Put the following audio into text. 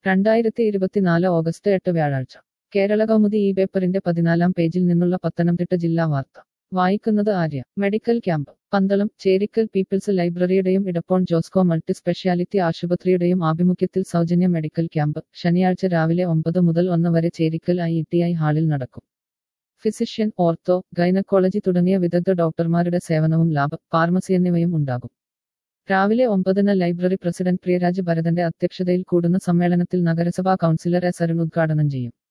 രണ്ടായിരത്തി ഇരുപത്തിനാല് ഓഗസ്റ്റ് എട്ട് വ്യാഴാഴ്ച കേരള കൗമുദി ഈ പേപ്പറിന്റെ പതിനാലാം പേജിൽ നിന്നുള്ള പത്തനംതിട്ട ജില്ലാ വാർത്ത വായിക്കുന്നത് Arya medical camp Pandalam Cherickal people's ലൈബ്രറിയുടെയും ഇടപ്പോൺ ജോസ്കോ മൾട്ടി സ്പെഷ്യാലിറ്റി ആശുപത്രിയുടെയും ആഭിമുഖ്യത്തിൽ സൗജന്യ മെഡിക്കൽ ക്യാമ്പ് ശനിയാഴ്ച രാവിലെ ഒമ്പത് മുതൽ ഒന്ന് വരെ Cherickal I E T I ഹാളിൽ നടക്കും ഫിസിഷ്യൻ ഓർത്തോ ഗൈനക്കോളജി തുടങ്ങിയ വിദഗ്ധ ഡോക്ടർമാരുടെ സേവനവും ലാബ് ഫാർമസി എന്നിവയും ഉണ്ടാകും രാവിലെ ഒമ്പതിന് ലൈബ്രറി പ്രസിഡന്റ് പ്രിയരാജ് ഭരതന്റെ അധ്യക്ഷതയിൽ കൂടുന്ന സമ്മേളനത്തിൽ നഗരസഭാ കൗൺസിലർ എസ് അരുൺ ഉദ്ഘാടനം ചെയ്യും